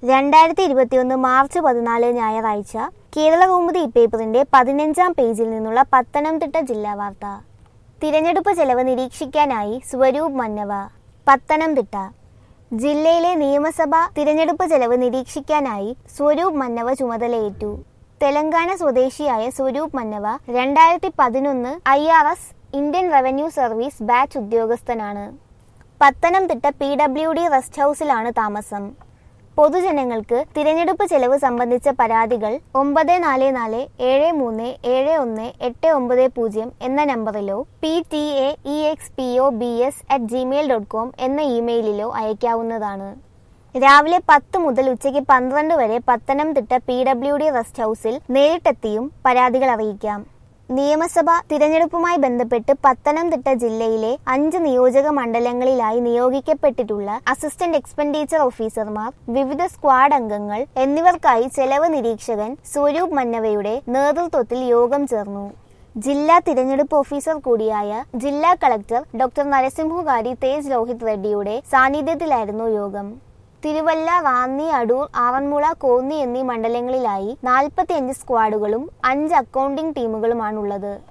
രണ്ടായിരത്തി ഇരുപത്തിയൊന്ന് മാർച്ച് പതിനാല് ഞായറാഴ്ച കേരള കൗമുദി പേപ്പറിന്റെ പതിനഞ്ചാം പേജിൽ നിന്നുള്ള പത്തനംതിട്ട ജില്ലാ വാർത്ത തിരഞ്ഞെടുപ്പ് ചെലവ് നിരീക്ഷിക്കാനായി സ്വരൂപ് മന്നവ പത്തനംതിട്ട ജില്ലയിലെ നിയമസഭ തിരഞ്ഞെടുപ്പ് ചെലവ് നിരീക്ഷിക്കാനായി സ്വരൂപ് മന്നവ ചുമതലയേറ്റു തെലങ്കാന സ്വദേശിയായ സ്വരൂപ് മന്നവ രണ്ടായിരത്തി പതിനൊന്ന് I R S Indian revenue service batch ഉദ്യോഗസ്ഥനാണ് Pathanamthitta P W D rest ഹൌസിലാണ് താമസം പൊതുജനങ്ങൾക്ക് തിരഞ്ഞെടുപ്പ് ചെലവ് സംബന്ധിച്ച പരാതികൾ ഒമ്പത് നാല് നാല് ഏഴ് മൂന്ന് ഏഴ് ഒന്ന് എട്ട് ഒമ്പത് പൂജ്യം എന്ന നമ്പറിലോ P T A E X P O B S at gmail dot com എന്ന ഇമെയിലിലോ അയക്കാവുന്നതാണ് രാവിലെ പത്ത് മുതൽ ഉച്ചയ്ക്ക് പന്ത്രണ്ട് വരെ Pathanamthitta P W D rest ഹൌസിൽ നേരിട്ടെത്തിയും പരാതികൾ അറിയിക്കാം നിയമസഭ തിരഞ്ഞെടുപ്പുമായി ബന്ധപ്പെട്ട് പത്തനംതിട്ട ജില്ലയിലെ അഞ്ച് നിയോജക മണ്ഡലങ്ങളിലായി നിയോഗിക്കപ്പെട്ടിട്ടുള്ള അസിസ്റ്റന്റ് എക്സ്പെൻഡിച്ചർ ഓഫീസർമാർ വിവിധ സ്ക്വാഡ് അംഗങ്ങൾ എന്നിവർക്കായി ചെലവ് നിരീക്ഷകൻ സ്വരൂപ് മന്നവയുടെ നേതൃത്വത്തിൽ യോഗം ചേർന്നു ജില്ലാ തിരഞ്ഞെടുപ്പ് ഓഫീസർ കൂടിയായ ജില്ലാ കളക്ടർ ഡോക്ടർ നരസിംഹുകാരി തേജ് രോഹിത് റെഡ്ഡിയുടെ സാന്നിധ്യത്തിലായിരുന്നു യോഗം തിരുവല്ല റാന്നി അടൂർ ആറന്മുള കോന്നി എന്നീ മണ്ഡലങ്ങളിലായി നാൽപ്പത്തിയഞ്ച് സ്ക്വാഡുകളും അഞ്ച് അക്കൗണ്ടിംഗ് ടീമുകളുമാണുള്ളത്